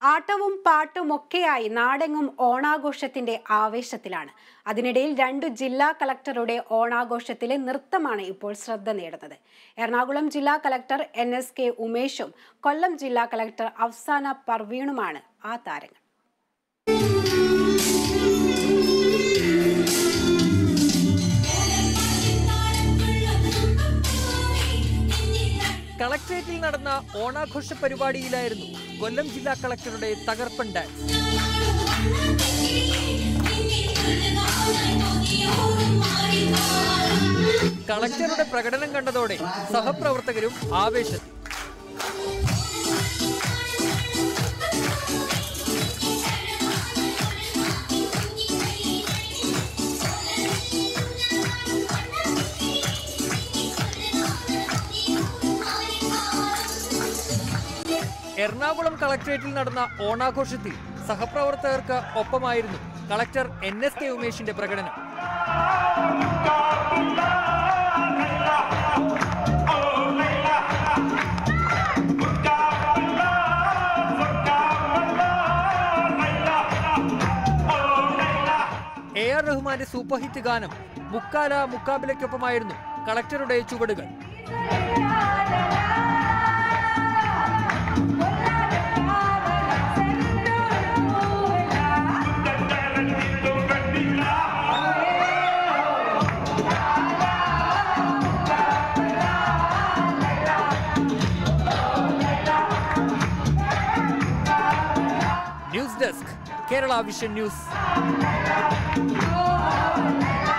ആട്ടവും പാട്ടുമൊക്കെയായി നാടെങ്ങും ഓണാഘോഷത്തിന്റെ ആവേശത്തിലാണ് അതിനിടയിൽ രണ്ടു ജില്ലാ കളക്ടറുടെ ഓണാഘോഷത്തിലെ നൃത്തമാണ് ഇപ്പോൾ ശ്രദ്ധ നേടുന്നത് എറണാകുളം ജില്ലാ കളക്ടർ എൻ എസ് കെ ഉമേഷും കൊല്ലം ജില്ലാ കളക്ടർ അഫ്സാന പർവീണുമാണ് ആ താരങ്ങൾ കളക്ട്രേറ്റിൽ നടന്ന ഓണാഘോഷ പരിപാടിയിലായിരുന്നു കൊല്ലം ജില്ലാ കളക്ടറുടെ തകർപ്പൻ ഡാൻസ് കളക്ടറുടെ പ്രകടനം കണ്ടതോടെ സഹപ്രവർത്തകരും ആവേശത്തിൽ എറണാകുളം കളക്ട്രേറ്റിൽ നടന്ന ഓണാഘോഷത്തിൽ സഹപ്രവർത്തകർക്ക് ഒപ്പമായിരുന്നു കളക്ടർ എൻ എസ് കെ ഉമേഷിന്റെ പ്രകടനം എ ആർ റഹ്മാന്റെ സൂപ്പർ ഹിറ്റ് ഗാനം മുക്കാല മുക്കാബിലയ്ക്കൊപ്പമായിരുന്നു കളക്ടറുടെ ചുവടുകൾ news desk Kerala vision news